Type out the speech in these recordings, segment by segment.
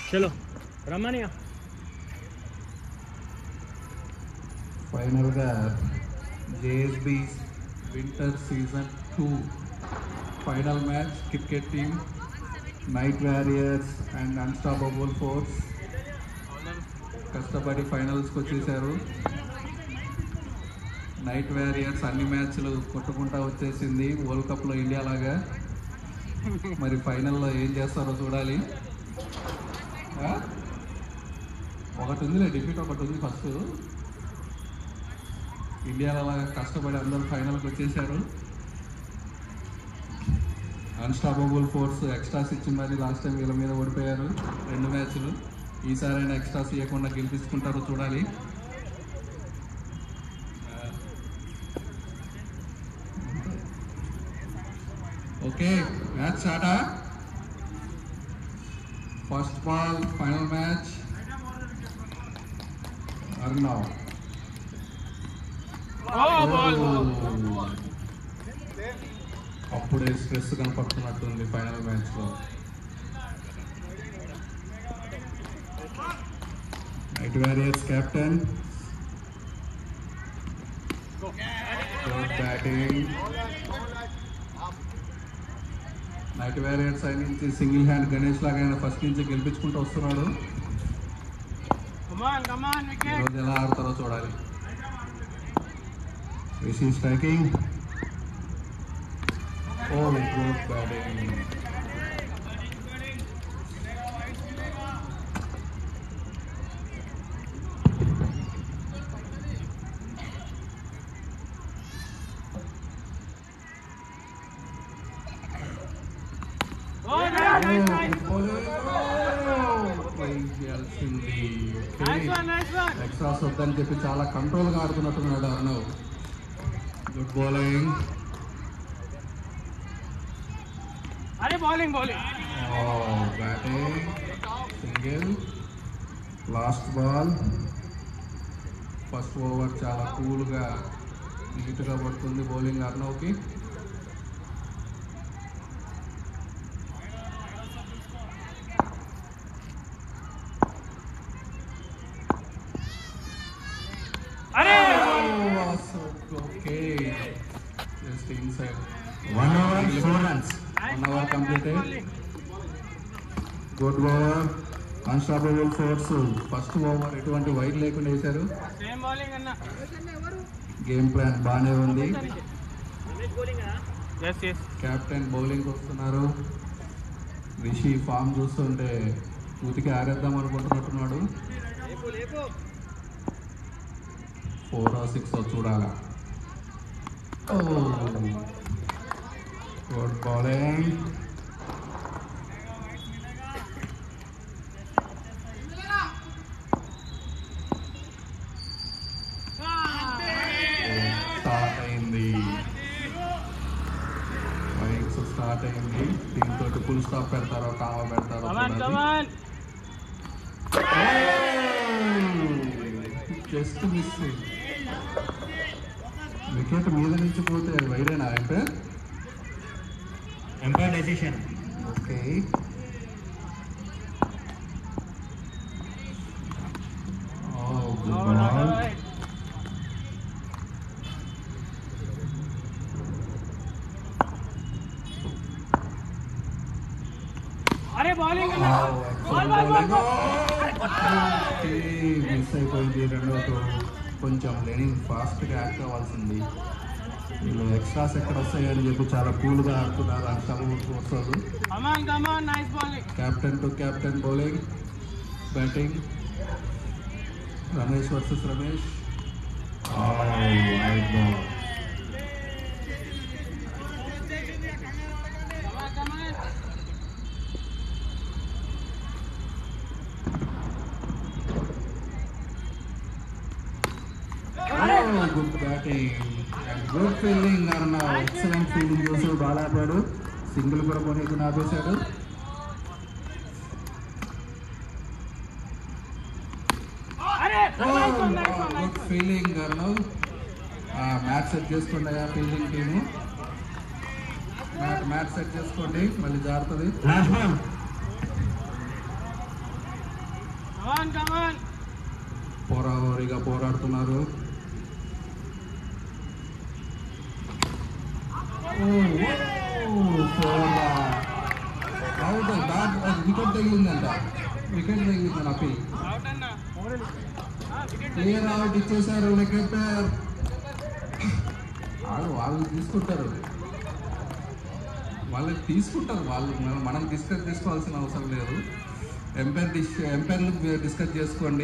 చలో రమ్మని ఫైనల్గా JSB winter season two final match cricket team Knight Warriors and Unstoppable Force కష్టపడి ఫైనల్స్కి వచ్చేసారు నైట్ వారియర్స్ అన్ని మ్యాచ్లు కొట్టుకుంటా వచ్చేసింది వరల్డ్ కప్లో ఇండియా లాగా మరి ఫైనల్లో ఏం చేస్తారో చూడాలి ఆ? ఒకటి ఉందిలే డిఫీట్ ఒకటి ఉంది ఫస్ట్ ఇండియాలో అలాగా కష్టపడి అందరూ ఫైనల్కి వచ్చేసారు అన్స్టాపబుల్ ఫోర్స్ ఎక్స్ట్రాస్ ఇచ్చి మరి లాస్ట్ టైం వీళ్ళ మీద ఓడిపోయారు రెండు మ్యాచ్లు ఈసారైనా ఎక్స్ట్రాస్ ఇవ్వకుండా గెలిపించుకుంటారో చూడాలి ఓకే మ్యాచ్ స్టార్టా first ball final match Arnav అప్పుడే స్ట్రెస్ కనపడుతున్నట్టుంది ఫైనల్ మ్యాచ్ లో Knight Warriors captain good batting Knight Warriors side నుంచి సింగిల్ హ్యాండ్ గణేష్ లాగా ఆయన ఫస్ట్ నుంచి గెలిపించుకుంటూ వస్తున్నాడు కమాన్ కమాన్ వికెట్ ఈరోజు ఎలా ఆడతారో చూడాలి Rishi striking oh good batting oh nice nice nice one nice one extras వద్దని చెప్పి చాలా కంట్రోల్గా ఆడుతున్నట్టున్నాడు అర్ణవ్ గుడ్ బౌలింగ్ అరే bowling bowling batting single last ball first over చాలా కూల్గా నీట్గా పడుతుంది బౌలింగ్ అర్ణవ్కి అరే okay just inside one over four runs one over completed good over Unstoppable Force first over ఎటువంటి వైట్ లేకుండా వేశారు సేమ్ బౌలింగ్ అన్న గేమ్ ప్లాన్ బాగానే ఉంది ఎస్ ఎస్ కెప్టెన్ బౌలింగ్ వస్తున్నారు రిషి ఫామ్ చూస్తుంటే ఉతికి ఆరేద్దాం అనుకుంటున్నట్టున్నాడు ఫోర్ సిక్స్ చూడాలా గుడ్ బౌలింగ్ స్టార్ట్ అయింది మైక్స్ స్టార్ట్ అయింది దీంతో ఫుల్ స్టాప్ పెడతారో కామ పెడతారో come on come on just miss wicket మీద నుంచి పోతే వైరేనా అంటే ఎంపైర్ డెసిషన్ ఓకే అరే బౌలింగ్ అన్న బాల్ బాల్ బాల్ మిస్ అయిపోయింది రెండో కొంచెం లెనింగ్ ఫాస్ట్గా యాక్ట్ అవ్వాల్సింది వీళ్ళు ఎక్స్ట్రాస్ ఎక్కడ వస్తాయని చెప్పి చాలా కూల్గా ఆడుతున్నారు అన్స్టాపబుల్ ఫోర్స్ వాళ్ళు come on come on nice bowling captain to captain bowling batting Ramesh versus Ramesh come on come on good batting and good fielding అన్న ఎక్సలెంట్ ఫీల్డింగ్ చేసి బాగా ఆపాడు సింగిల్ కూడా కొనేసి ఆపేశాడు అరే nice one nice one nice good fielding Arnav match set చేసుకోండి అయ్యా fielding team match match set చేసుకోండి మళ్ళీ జారుతుంది లాస్ట్ బాల్ గట్టిగా పోరాడుతున్నారు అవుట్ బ్యాట్ వికెట్ తగిలిందంట వికెట్ తగిలింది అప్పి అవుట్ అన్న క్లియర్ అవుట్ ఇచ్చేశారు వికెట్ వాళ్ళు వాళ్ళు తీసుకుంటారు వాళ్ళు తీసుకుంటారు వాళ్ళు మనం- మనం డిస్కస్ చేసుకోవాల్సిన అవసరం లేదు ఎంపైర్ డిస్ ఎంపైర్లు డిస్కస్ చేసుకోండి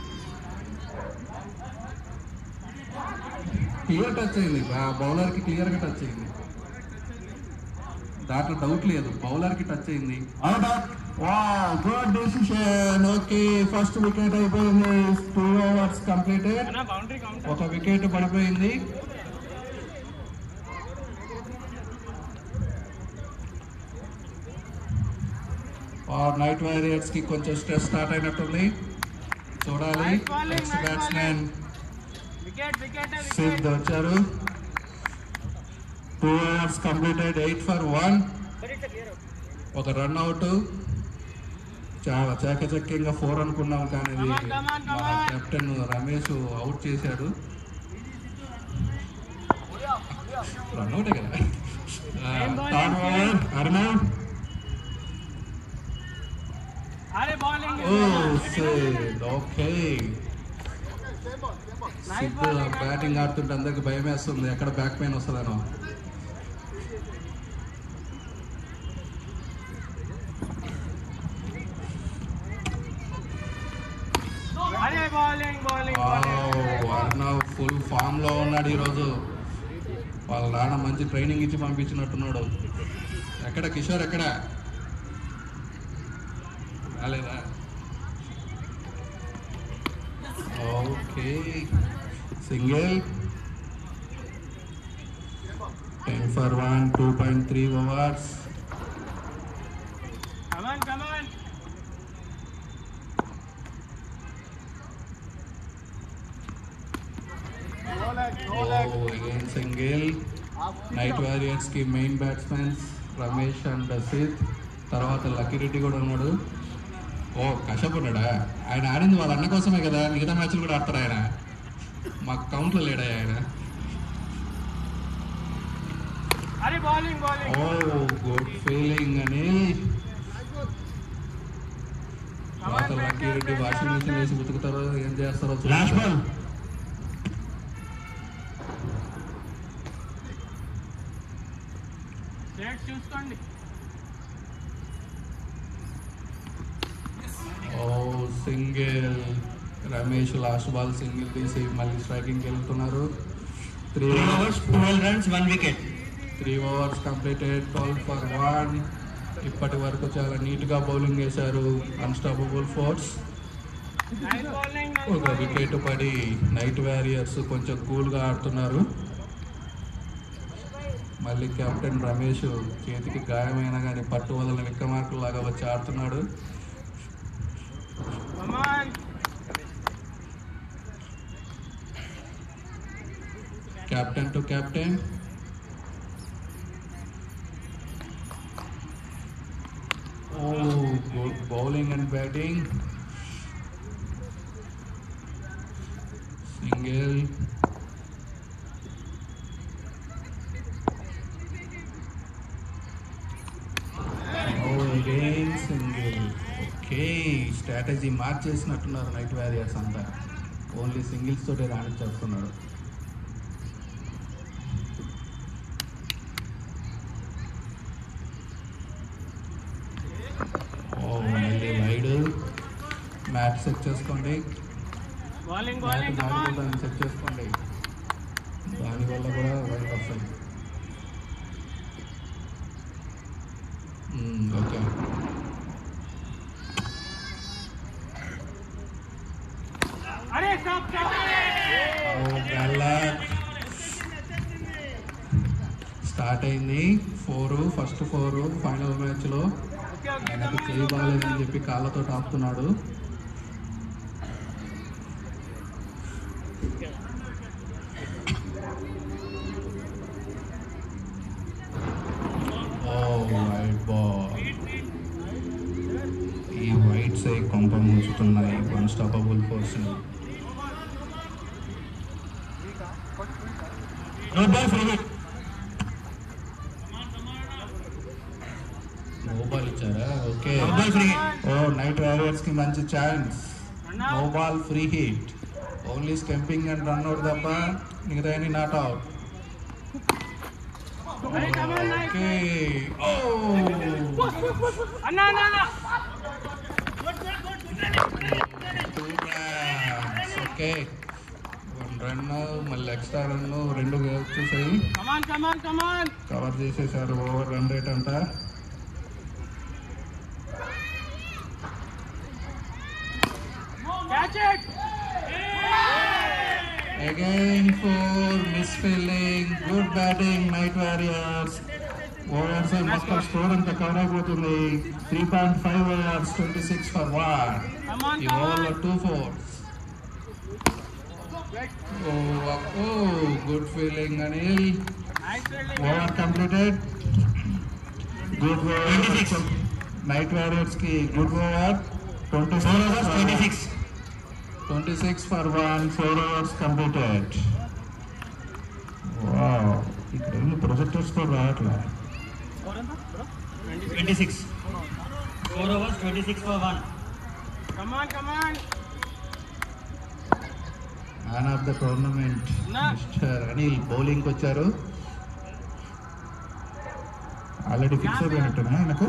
క్లియర్ టచ్ అయింది బౌలర్కి క్లియర్గా టచ్ అయింది దాంట్లో డౌట్ లేదు బౌలర్కి టచ్ అయింది good decision okay first wicket అయిపోయింది టూ ఓవర్స్ కంప్లీటెడ్ అన్న బౌండరీ కౌంట్ ఒక వికెట్ పడిపోయింది నైట్ వారియర్స్ కి కొంచెం స్ట్రెస్ స్టార్ట్ అయినట్టుంది చూడాలి Nice bowling, next nice batsmen wicket wicket Sid wicket వచ్చారు two overs completed eight for one ఒక రన్ అవుట్ చాలా చాకచక్యంగా ఫోర్ అనుకున్నాం కానీ ఇది Come on, come on, come మన on. కెప్టెన్ రమేష్ అవుట్ చేశాడు రన్ అవుటే కదా ఏం bowling థర్డ్ ఓవర్ అర్నవ్ అరే బౌలింగ్ ఓ సేడ్ ఓకే సిద్ధు బ్యాటింగ్ ఆడుతుంటే అందరికి భయం వేస్తుంది ఎక్కడ బ్యాక్ పెయిన్ వస్తుందనో అరే bowling bowling bowling Arnav full form లో ఉన్నాడు ఈరోజు వాళ్ళ నాన్న మంచి ట్రైనింగ్ ఇచ్చి పంపించినట్టున్నాడు ఎక్కడ కిషోర్ ఎక్కడ రాలేదా okay single ten for one two point three overs come on come on again single Knight Warriors కి main batsmens Ramesh and Sid తర్వాత లక్కీ రెడ్డి కూడా ఉన్నాడు ఓ కశ్యప్ ఉన్నాడా ఆయన ఆడింది వాళ్ళ అన్న కోసమే కదా మిగతా మ్యాచ్లు కూడా ఆడతారు ఆయన మాకు కౌంట్లో లేడా ఆయన అరే bowling bowling oh good fielding అని తర్వాత లక్కీ రెడ్డి వాషింగ్ మిషన్ వేసి ఉతుకుతారో ఏం చేస్తారో లాస్ట్ చూడాలి. బాల్ డేట్ చూసుకోండి oh single Ramesh last ball single తీసి మళ్ళీ స్ట్రైకింగ్ వెళ్తున్నారు three three overs twelve runs one wicket three overs completed twelve for one ఇప్పటి వరకు చాలా నీట్గా బౌలింగ్ వేశారు అన్స్టాపబుల్ ఫోర్స్ నైస్ బౌలింగ్ ఒక వికెట్ పడి నైట్ వారియర్స్ కొంచెం కూల్గా ఆడుతున్నారు మళ్ళీ కెప్టెన్ రమేష్ చేతికి గాయమైనా కానీ పట్టు వదలని విక్రమార్కులాగా వచ్చి ఆడుతున్నాడు come on captain to captain oh good bowling and batting single again single okay strategy మార్చేసినట్టున్నారు నైట్ వారియర్స్ అంతా ఓన్లీ సింగిల్స్ తోటే రాణించేస్తున్నారు ఓ మళ్ళీ వైడ్ మ్యాట్ సెట్ చేసుకోండి బౌలింగ్ మ్యాట్ బౌలింగ్ కమాన్ దానివల్ల సెట్ చేసుకోండి దానివల్ల కూడా వైడ్ వస్తాయి మ్మ్, ఓకే అరే స్టాప్ స్టాప్ ఓ గల్లా స్టార్ట్ అయింది ఫోర్ ఫస్ట్ ఫోర్ ఫైనల్ మ్యాచ్లో ఓకే ఓకే ఆయనకు చేయి బాగాలేదని చెప్పి కాళ్ళతో టాపుతున్నాడు ఓ వైట్ బాల్ ఈ వైట్స్ కొంప ముంచుతున్నాయి అన్స్టాపబుల్ ఫోర్స్ని No ball free hit. No ball ఇచ్చారా okay No ball free hit. Oh Knight Riders కి మంచి chance Run no out. Ball free hit only stumping and run out తప్ప మిగతా not out Hey, come on, nice. Okay oh Anna, Anna, Anna. Okay one run మళ్ళీ extra run రెండు వచ్చేసాయి Come on, come on, come on. Cover చేసేసారు over run rate అంతా Catch it. Again four miss fielding good batting Knight Warriors overs మొత్తం score అంతా cover అయిపోతుంది three point five overs twenty six for one Come on, ఈ come ఓవర్లో on. Two fours oh good fielding Anil Nice fielding. Over completed good over Knight Warriors కి good over twenty Four overs, 26. Twenty six for one four overs completed wow ఇక్కడ ఎన్ని projectors కూడా రావట్లే 26. Four overs, 26 for one. Come on, come on. Man of the tournament నా. Mister Anil bowling వచ్చారు already fix అయిపోయినట్టున్నా ఆయనకు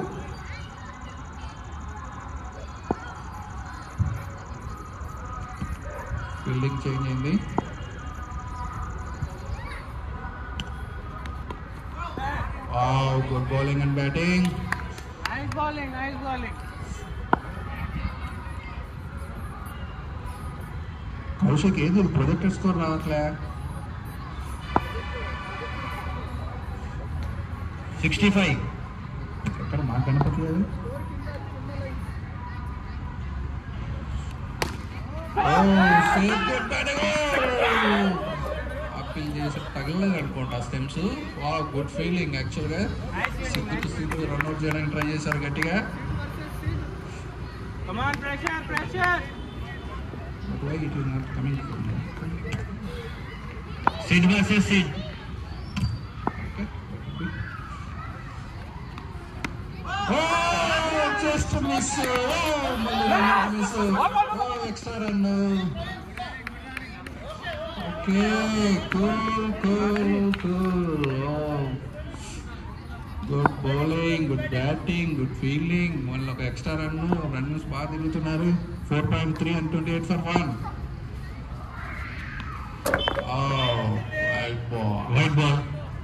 fielding change అయింది good bowling and batting Nice bowling, nice bowling. Kaushik ఏది ప్రొజెక్టర్ స్కోర్ రావట్లే 65. ఎక్కడ మాకు కనపట్లేదు అప్పీల్ చేసి తగలేదు అనుకుంటా స్టెమ్స్ వా గుడ్ ఫీలింగ్ యాక్చువల్గా సిద్ధుకు సిద్ధు రన్అట్ చేయడానికి ట్రై చేశారు గట్టిగా Come on, pressure, pressure. But why it is not coming from there? Sid versus Sid. Okay. Oh, just a miss. Oh, మళ్ళీ miss oh extra run okay cool cool cool good bowling good batting good fielding మళ్ళీ ఒక extra run runs బాగా తిరుగుతున్నారు four point three and twenty eight for one wide ball White ball.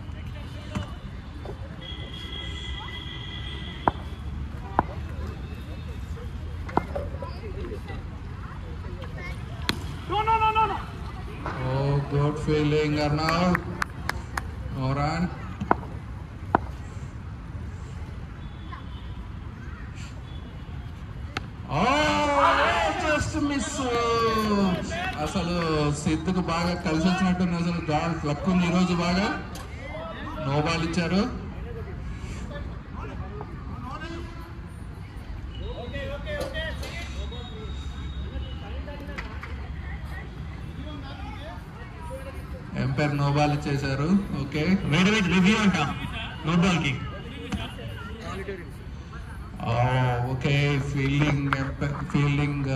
No, no, no, no, no. Oh, good feeling, Arnav. No run. Just miss అసలు సిద్ధుకు బాగా కలిసి వచ్చినట్టుంది అసలు గాల్ లక్ ఉంది ఈరోజు బాగా నో బాల్ ఇచ్చారు ఎంపైర్ నో బాల్ ఇచ్చేశారు ఓకే Wait, wait, review అంటాం. No ball కి. Okay fielding fielding